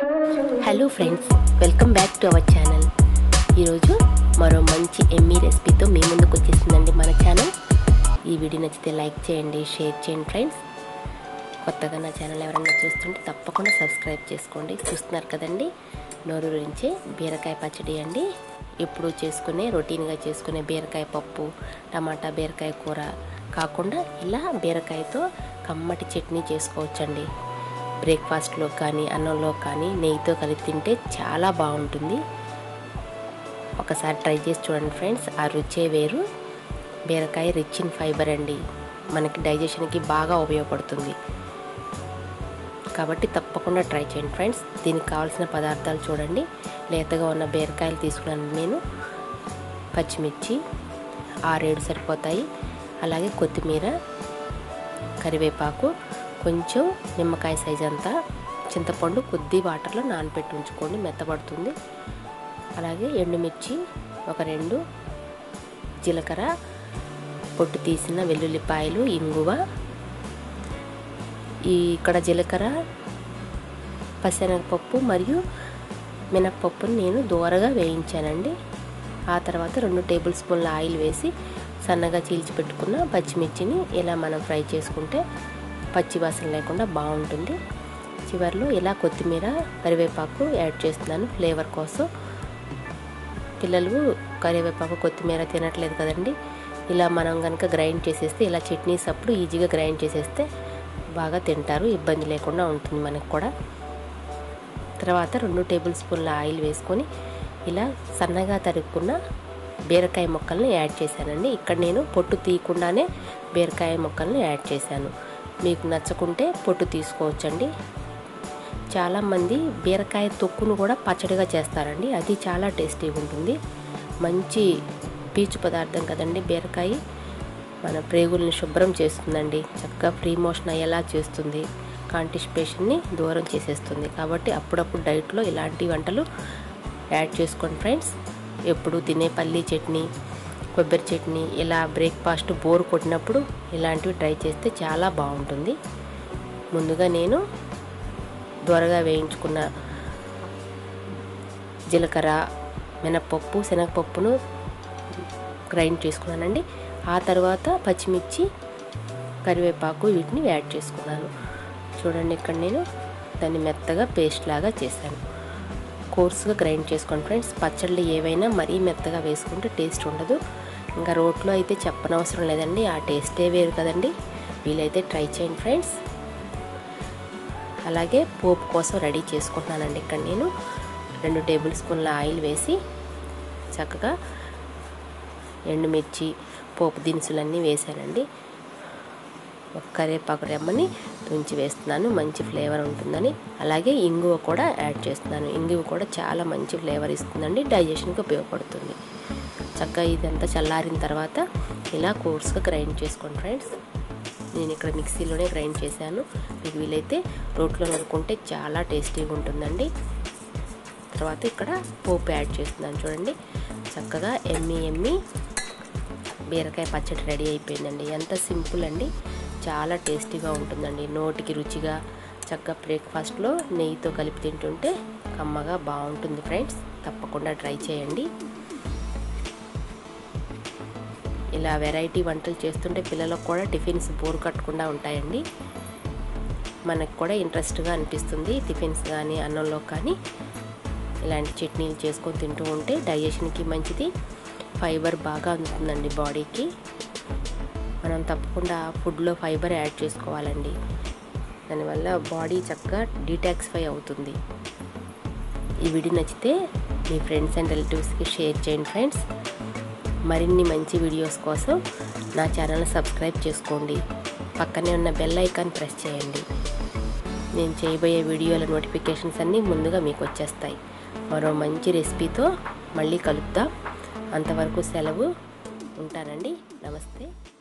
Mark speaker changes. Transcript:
Speaker 1: hello friends welcome back to our channel ఈరోజు మరో మంచి ఎమ్మీ రెసిపీతో మీ ముందుకు వచ్చేసిందండి మన ఛానల్ ఈ వీడియో నచ్చితే లైక్ చేయండి షేర్ చేయండి ఫ్రెండ్స్ కొత్తగా నా ఛానల్ ఎవరైనా చూస్తుంటే తప్పకుండా సబ్స్క్రైబ్ చేసుకోండి చూస్తున్నారు కదండి నోరు గురించే బీరకాయ పచ్చడి అండి ఎప్పుడు చేసుకునే రొటీన్గా చేసుకునే బీరకాయ పప్పు టమాటా బీరకాయ కూర కాకుండా ఇలా బీరకాయతో కమ్మటి చట్నీ చేసుకోవచ్చండి బ్రేక్ఫాస్ట్లో కానీ అన్నంలో కానీ నెయ్యితో కలిపి తింటే చాలా బాగుంటుంది ఒకసారి ట్రై చేసి చూడండి ఫ్రెండ్స్ ఆ రుచే వేరు బీరకాయ రిచ్ ఇన్ ఫైబర్ అండి మనకి డైజెషన్కి బాగా ఉపయోగపడుతుంది కాబట్టి తప్పకుండా ట్రై చేయండి ఫ్రెండ్స్ దీనికి కావాల్సిన పదార్థాలు చూడండి లేతగా ఉన్న బీరకాయలు తీసుకున్నాను నేను పచ్చిమిర్చి ఆరేడు సరిపోతాయి అలాగే కొత్తిమీర కరివేపాకు కొంచెం నిమ్మకాయ సైజ్ అంతా చింతపండు కొద్ది వాటర్లో నానబెట్టి ఉంచుకోండి మెత్తబడుతుంది అలాగే ఎండుమిర్చి ఒక రెండు జీలకర్ర పొట్టు తీసిన వెల్లుల్లిపాయలు ఇంగువ ఈ ఇక్కడ జీలకర్ర పచ్చనగపప్పు మరియు మినప్పప్పుని నేను దూరగా వేయించానండి ఆ తర్వాత రెండు టేబుల్ స్పూన్ల ఆయిల్ వేసి సన్నగా చీల్చి పెట్టుకున్న పచ్చిమిర్చిని ఇలా మనం ఫ్రై చేసుకుంటే పచ్చి వాసన లేకుండా బాగుంటుంది చివరిలో ఇలా కొత్తిమీర కరివేపాకు యాడ్ చేస్తున్నాను ఫ్లేవర్ కోసం పిల్లలు కరివేపాకు కొత్తిమీర తినట్లేదు కదండి ఇలా మనం కనుక గ్రైండ్ చేసేస్తే ఇలా చట్నీస్ అప్పుడు ఈజీగా గ్రైండ్ చేసేస్తే బాగా తింటారు ఇబ్బంది లేకుండా ఉంటుంది మనకు కూడా తర్వాత రెండు టేబుల్ స్పూన్ల ఆయిల్ వేసుకొని ఇలా సన్నగా తరుక్కున్న బీరకాయ ముక్కల్ని యాడ్ చేశానండి ఇక్కడ నేను పొట్టు తీయకుండానే బీరకాయ ముక్కల్ని యాడ్ చేశాను మీకు నచ్చకుంటే పొట్టు తీసుకోవచ్చండి చాలామంది బీరకాయ తొక్కును కూడా పచ్చడిగా చేస్తారండి అది చాలా టేస్టీగా ఉంటుంది మంచి పీచు పదార్థం కదండి బీరకాయ మన ప్రేగుల్ని శుభ్రం చేస్తుందండి చక్కగా ఫ్రీ మోషన్ అయ్యేలా చేస్తుంది కాంటిస్పేషన్ని దూరం చేసేస్తుంది కాబట్టి అప్పుడప్పుడు డైట్లో ఇలాంటి వంటలు యాడ్ చేసుకోండి ఫ్రెండ్స్ ఎప్పుడు తినే పల్లీ చట్నీ కొబ్బరి చట్నీ ఇలా బ్రేక్ఫాస్ట్ బోర్ కొట్టినప్పుడు ఇలాంటివి ట్రై చేస్తే చాలా బాగుంటుంది ముందుగా నేను దొరగా వేయించుకున్న జీలకర్ర మినప్పప్పు శనగపప్పును గ్రైండ్ చేసుకున్నానండి ఆ తర్వాత పచ్చిమిర్చి కరివేపాకు వీటిని యాడ్ చేసుకున్నాను చూడండి ఇక్కడ నేను దాన్ని మెత్తగా పేస్ట్ లాగా చేశాను కోర్సుగా గ్రైండ్ చేసుకోండి ఫ్రెండ్స్ పచ్చళ్ళు ఏవైనా మరీ మెత్తగా వేసుకుంటే టేస్ట్ ఉండదు ఇంకా రోట్లో అయితే చెప్పనవసరం లేదండి ఆ టేస్టే వేరు కదండి వీలైతే ట్రై చేయండి ఫ్రెండ్స్ అలాగే పోపు కోసం రెడీ చేసుకుంటున్నానండి ఇక్కడ నేను రెండు టేబుల్ స్పూన్ల ఆయిల్ వేసి చక్కగా ఎండుమిర్చి పోపు దినుసులన్నీ వేసానండి ఒక కరివేపాకు రెమ్మని తుంచి వేస్తున్నాను మంచి ఫ్లేవర్ ఉంటుందని అలాగే ఇంగువ కూడా యాడ్ చేస్తున్నాను ఇంగువ కూడా చాలా మంచి ఫ్లేవర్ ఇస్తుందండి డైజెషన్కి ఉపయోగపడుతుంది చక్కగా ఇదంతా చల్లారిన తర్వాత ఇలా కోర్స్గా గ్రైండ్ చేసుకోండి ఫ్రెండ్స్ నేను ఇక్కడ మిక్సీలోనే గ్రైండ్ చేశాను మీకు వీలైతే రోట్లో నరుకుంటే చాలా టేస్టీగా ఉంటుందండి తర్వాత ఇక్కడ పోపు యాడ్ చేస్తున్నాను చూడండి చక్కగా ఎమ్మి ఎమ్మి బీరకాయ పచ్చడి రెడీ అయిపోయిందండి ఎంత సింపుల్ అండి చాలా టేస్టీగా ఉంటుందండి నోటికి రుచిగా చక్కగా బ్రేక్ఫాస్ట్లో నెయ్యితో కలిపి తింటుంటే కమ్మగా బాగుంటుంది ఫ్రెండ్స్ తప్పకుండా ట్రై చేయండి ఇలా వెరైటీ వంటలు చేస్తుంటే పిల్లలకు కూడా టిఫిన్స్ బోర్ కట్టకుండా ఉంటాయండి మనకు కూడా ఇంట్రెస్ట్గా అనిపిస్తుంది టిఫిన్స్ కానీ అన్నంలో కానీ ఇలాంటి చట్నీలు చేసుకొని తింటూ ఉంటే డైజెషన్కి మంచిది ఫైబర్ బాగా అందుతుందండి బాడీకి మనం తప్పకుండా ఫుడ్లో ఫైబర్ యాడ్ చేసుకోవాలండి దానివల్ల బాడీ చక్కగా డీటాక్సిఫై అవుతుంది ఈ వీడియో నచ్చితే మీ ఫ్రెండ్స్ అండ్ రిలేటివ్స్కి షేర్ చేయండి ఫ్రెండ్స్ మరిన్ని మంచి వీడియోస్ కోసం నా ఛానల్ని సబ్స్క్రైబ్ చేసుకోండి పక్కనే ఉన్న బెల్ ఐకాన్ ప్రెస్ చేయండి నేను చేయబోయే వీడియోల నోటిఫికేషన్స్ అన్నీ ముందుగా మీకు వచ్చేస్తాయి మరో మంచి రెసిపీతో మళ్ళీ కలుద్దాం అంతవరకు సెలవు ఉంటానండి నమస్తే